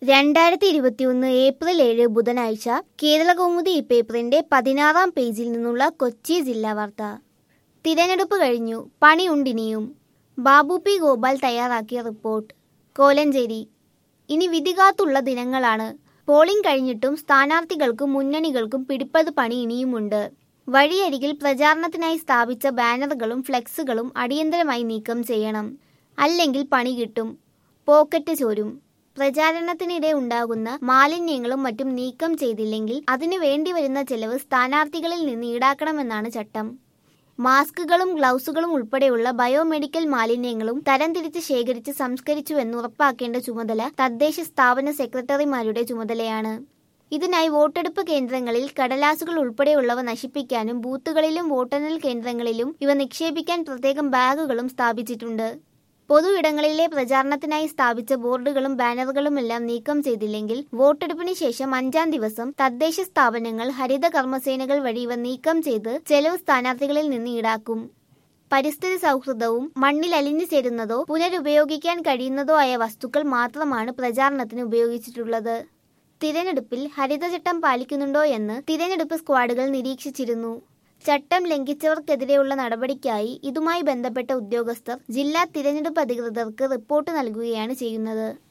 രണ്ടായിരത്തി ഇരുപത്തിയൊന്ന് ഏപ്രിൽ ഏഴ് ബുധനാഴ്ച കേരളകൗമുദി ഈ പേപ്പറിന്റെ പതിനാറാം പേജിൽ നിന്നുള്ള കൊച്ചി ജില്ലാ വാർത്ത തിരഞ്ഞെടുപ്പ് കഴിഞ്ഞു പണിയുണ്ടിനിയും ബാബു പി ഗോപാൽ തയ്യാറാക്കിയ റിപ്പോർട്ട് കോലഞ്ചേരി ഇനി വിധികാത്തുള്ള ദിനങ്ങളാണ് പോളിംഗ് കഴിഞ്ഞിട്ടും സ്ഥാനാർത്ഥികൾക്കും മുന്നണികൾക്കും പിടിപ്പത് പണി ഇനിയുമുണ്ട് വഴിയരികിൽ പ്രചാരണത്തിനായി സ്ഥാപിച്ച ബാനറുകളും ഫ്ലെക്സുകളും അടിയന്തരമായി നീക്കം ചെയ്യണം അല്ലെങ്കിൽ പണി കിട്ടും പോക്കറ്റ് ചോരും പ്രചാരണത്തിനിടെ ഉണ്ടാകുന്ന മാലിന്യങ്ങളും മറ്റും നീക്കം ചെയ്തില്ലെങ്കിൽ അതിനു വേണ്ടിവരുന്ന ചെലവ് സ്ഥാനാർത്ഥികളിൽ നിന്ന് ഈടാക്കണമെന്നാണ് ചട്ടം മാസ്കുകളും ഗ്ലൗസുകളും ഉൾപ്പെടെയുള്ള ബയോമെഡിക്കൽ മാലിന്യങ്ങളും തരംതിരിച്ച് ശേഖരിച്ച് സംസ്കരിച്ചുവെന്ന് ഉറപ്പാക്കേണ്ട ചുമതല തദ്ദേശ സ്ഥാപന സെക്രട്ടറിമാരുടെ ചുമതലയാണ് ഇതിനായി വോട്ടെടുപ്പ് കേന്ദ്രങ്ങളിൽ കടലാസുകൾ ഉൾപ്പെടെയുള്ളവ നശിപ്പിക്കാനും ബൂത്തുകളിലും വോട്ടെണ്ണൽ കേന്ദ്രങ്ങളിലും ഇവ നിക്ഷേപിക്കാൻ പ്രത്യേകം ബാഗുകളും സ്ഥാപിച്ചിട്ടുണ്ട് പൊതു ഇടങ്ങളിലെ പ്രചാരണത്തിനായി സ്ഥാപിച്ച ബോർഡുകളും ബാനറുകളുമെല്ലാം നീക്കം ചെയ്തില്ലെങ്കിൽ വോട്ടെടുപ്പിന് ശേഷം അഞ്ചാം ദിവസം തദ്ദേശ സ്ഥാപനങ്ങൾ ഹരിത കർമ്മസേനകൾ വഴി ഇവ നീക്കം ചെയ്ത് ചെലവ് സ്ഥാനാർത്ഥികളിൽ നിന്ന് ഈടാക്കും പരിസ്ഥിതി സൗഹൃദവും മണ്ണിൽ അലിഞ്ഞു ചേരുന്നതോ പുനരുപയോഗിക്കാൻ കഴിയുന്നതോ ആയ വസ്തുക്കൾ മാത്രമാണ് പ്രചാരണത്തിന് ഉപയോഗിച്ചിട്ടുള്ളത് തിരഞ്ഞെടുപ്പിൽ ഹരിതചട്ടം പാലിക്കുന്നുണ്ടോ എന്ന് തിരഞ്ഞെടുപ്പ് സ്ക്വാഡുകൾ നിരീക്ഷിച്ചിരുന്നു ചട്ടം ലംഘിച്ചവർക്കെതിരെയുള്ള നടപടിക്കായി ഇതുമായി ബന്ധപ്പെട്ട ഉദ്യോഗസ്ഥർ ജില്ലാ തിരഞ്ഞെടുപ്പ് അധികൃതർക്ക് റിപ്പോർട്ട് നൽകുകയാണ് ചെയ്യുന്നത്